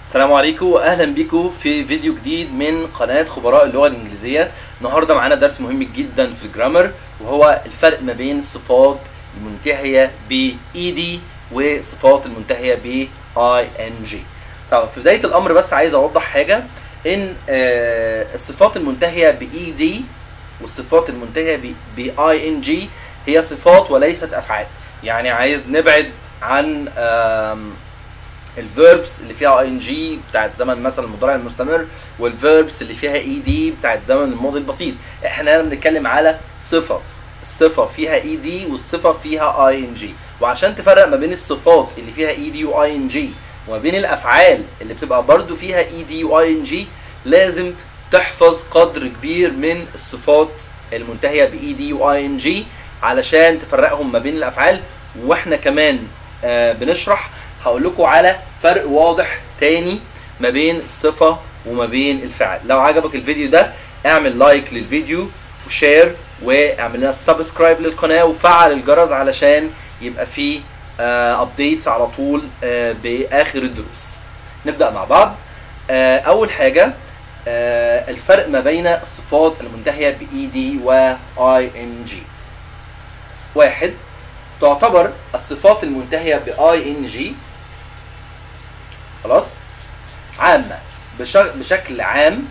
السلام عليكم واهلا بيكم في فيديو جديد من قناه خبراء اللغه الانجليزيه النهارده معانا درس مهم جدا في الجرامر وهو الفرق ما بين الصفات المنتهيه ب ed والصفات المنتهيه ب ing طبعا في بدايه الامر بس عايز اوضح حاجه ان آه، الصفات المنتهيه ب ed والصفات المنتهيه ب ing هي صفات وليست افعال يعني عايز نبعد عن آم، الفيربس اللي فيها اي ان جي بتاعت زمن مثلا المضارع المستمر والفيربس اللي فيها اي دي بتاعت زمن الماضي البسيط احنا هنا بنتكلم على صفه الصفه فيها اي دي والصفه فيها اي ان جي وعشان تفرق ما بين الصفات اللي فيها اي دي واي ان جي وما بين الافعال اللي بتبقى برضو فيها اي دي واي ان جي لازم تحفظ قدر كبير من الصفات المنتهيه باي دي واي ان جي علشان تفرقهم ما بين الافعال واحنا كمان آه بنشرح هقول لكم على فرق واضح تاني ما بين الصفه وما بين الفعل لو عجبك الفيديو ده اعمل لايك للفيديو وشير واعمل لنا سبسكرايب للقناه وفعل الجرس علشان يبقى فيه ابديتس على طول آه باخر الدروس نبدا مع بعض آه اول حاجه آه الفرق ما بين الصفات المنتهيه ب ed و ing واحد تعتبر الصفات المنتهيه ب ing خلاص عامه بش- بشكل عام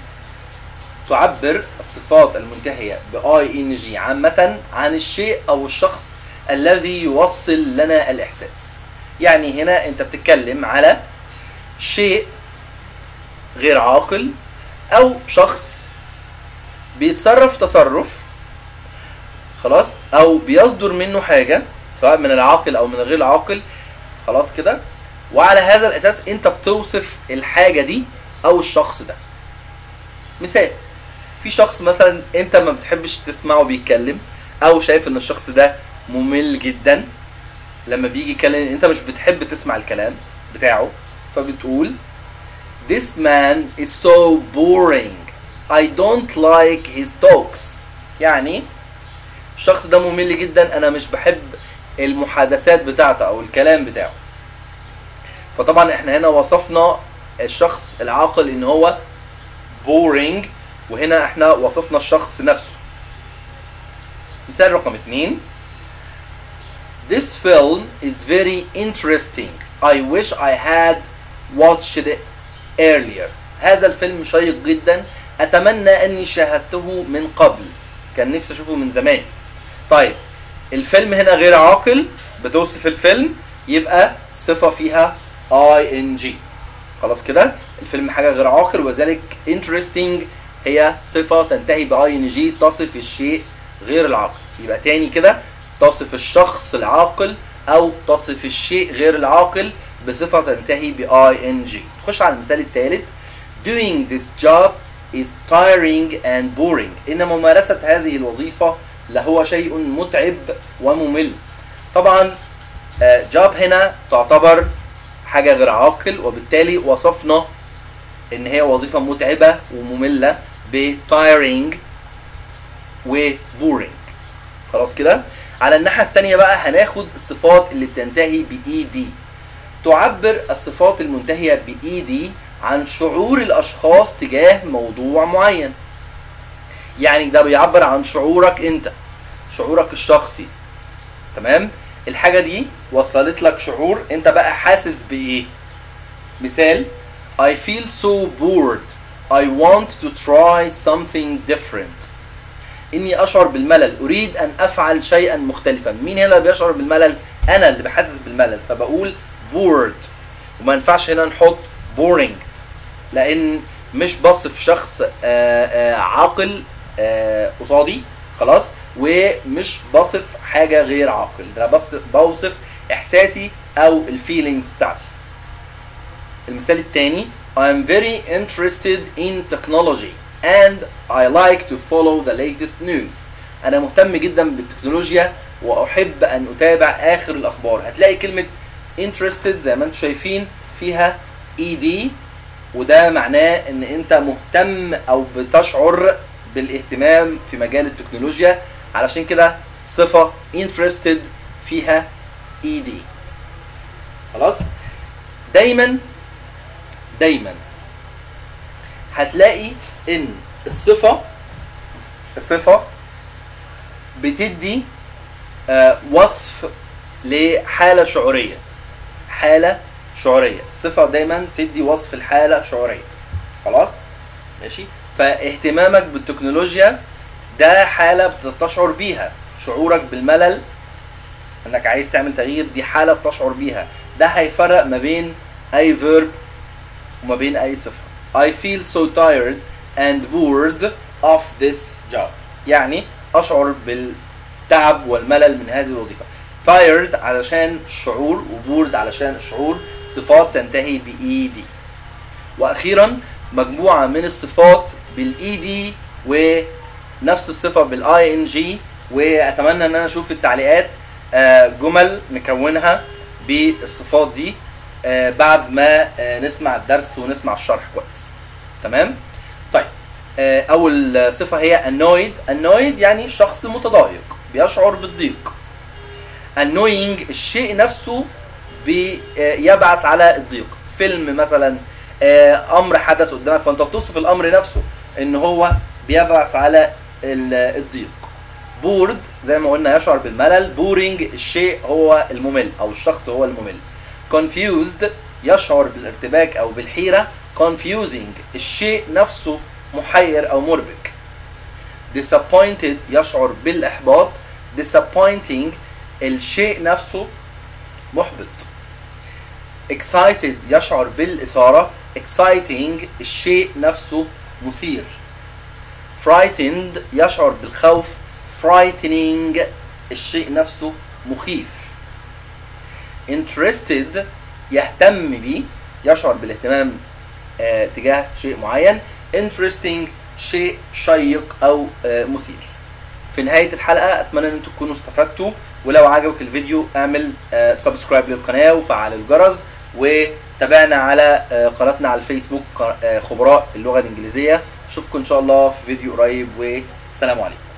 تعبر الصفات المنتهيه ب ing عامه عن الشيء او الشخص الذي يوصل لنا الاحساس يعني هنا انت بتتكلم على شيء غير عاقل او شخص بيتصرف تصرف خلاص او بيصدر منه حاجه سواء من العاقل او من غير العاقل خلاص كده وعلى هذا الاساس انت بتوصف الحاجه دي او الشخص ده مثال في شخص مثلا انت ما بتحبش تسمعه بيتكلم او شايف ان الشخص ده ممل جدا لما بيجي يتكلم انت مش بتحب تسمع الكلام بتاعه فبتقول This man is so boring. I don't like his talks. يعني الشخص ده ممل جدا انا مش بحب المحادثات بتاعته او الكلام بتاعه. فطبعا احنا هنا وصفنا الشخص العاقل ان هو boring وهنا احنا وصفنا الشخص نفسه. مثال رقم اتنين This film is very interesting. I wish I had watched it earlier. هذا الفيلم شيق جدا اتمنى اني شاهدته من قبل كان نفسي اشوفه من زمان طيب الفيلم هنا غير عاقل بتوصف الفيلم يبقى صفه فيها اي ان جي خلاص كده الفيلم حاجه غير عاقل وذلك interesting هي صفه تنتهي باي ان جي تصف الشيء غير العاقل يبقى تاني كده تصف الشخص العاقل او تصف الشيء غير العاقل بصفه تنتهي باي ان جي نخش على المثال الثالث doing this job is tiring and boring ان ممارسه هذه الوظيفه لهو شيء متعب وممل طبعا جوب هنا تعتبر حاجه غير عاقل وبالتالي وصفنا ان هي وظيفه متعبه وممله ب tiring و boring خلاص كده على الناحيه الثانيه بقى هناخد الصفات اللي بتنتهي ب ed تعبر الصفات المنتهيه ب ed عن شعور الاشخاص تجاه موضوع معين يعني ده بيعبر عن شعورك انت شعورك الشخصي تمام الحاجه دي وصلت لك شعور انت بقى حاسس بايه مثال I feel so bored I want to try something different اني اشعر بالملل اريد ان افعل شيئا مختلفا مين هنا اللي بيشعر بالملل انا اللي بحسس بالملل فبقول bored وما ينفعش هنا نحط boring لان مش بصف شخص آه، آه، عاقل آه، قصادي خلاص ومش بصف حاجه غير عاقل ده بس بوصف احساسي او الفيلينجز بتاعتي المثال الثاني I'm very interested in technology and I like to follow the latest news انا مهتم جدا بالتكنولوجيا واحب ان اتابع اخر الاخبار هتلاقي كلمه interested زي ما انتم شايفين فيها ed وده معناه ان انت مهتم او بتشعر بالاهتمام في مجال التكنولوجيا علشان كده صفة interested فيها ed خلاص دايما دايما هتلاقي ان الصفه الصفه بتدي آه، وصف لحاله شعوريه حاله شعوريه الصفه دايما تدي وصف الحاله شعوريه خلاص ماشي فاهتمامك بالتكنولوجيا ده حاله بتشعر بيها شعورك بالملل انك عايز تعمل تغيير دي حاله بتشعر بيها ده هيفرق ما بين اي فيرب وما بين اي صفه I feel so tired and bored of this job يعني اشعر بالتعب والملل من هذه الوظيفه tired علشان الشعور وبورد علشان الشعور صفات تنتهي باي دي واخيرا مجموعه من الصفات بالاي دي ونفس الصفه بالاي ان جي واتمنى ان انا اشوف في التعليقات آه، جمل نكونها بالصفات دي آه، بعد ما آه، نسمع الدرس ونسمع الشرح كويس تمام طيب آه، اول صفه هي annoyed annoyed يعني شخص متضايق بيشعر بالضيق annoying الشيء نفسه بيبعث على الضيق فيلم مثلا آه، امر حدث قدامك فانت بتوصف الامر نفسه ان هو بيبعث على ال- الضيق بورد زي ما قلنا يشعر بالملل بورينج الشيء هو الممل او الشخص هو الممل confused يشعر بالارتباك او بالحيره confusing الشيء نفسه محير او مربك disappointed يشعر بالاحباط disappointing الشيء نفسه محبط excited يشعر بالاثاره exciting الشيء نفسه مثير frightened يشعر بالخوف frightening الشيء نفسه مخيف interested يهتم بيه يشعر بالاهتمام آه تجاه شيء معين interesting شيء شيق او آه مثير في نهاية الحلقة أتمنى إن أنتم تكونوا استفدتوا ولو عجبك الفيديو اعمل آه سبسكرايب للقناة وفعل الجرس وتابعنا على آه قناتنا على الفيسبوك آه خبراء اللغة الإنجليزية أشوفكم إن شاء الله في فيديو قريب والسلام عليكم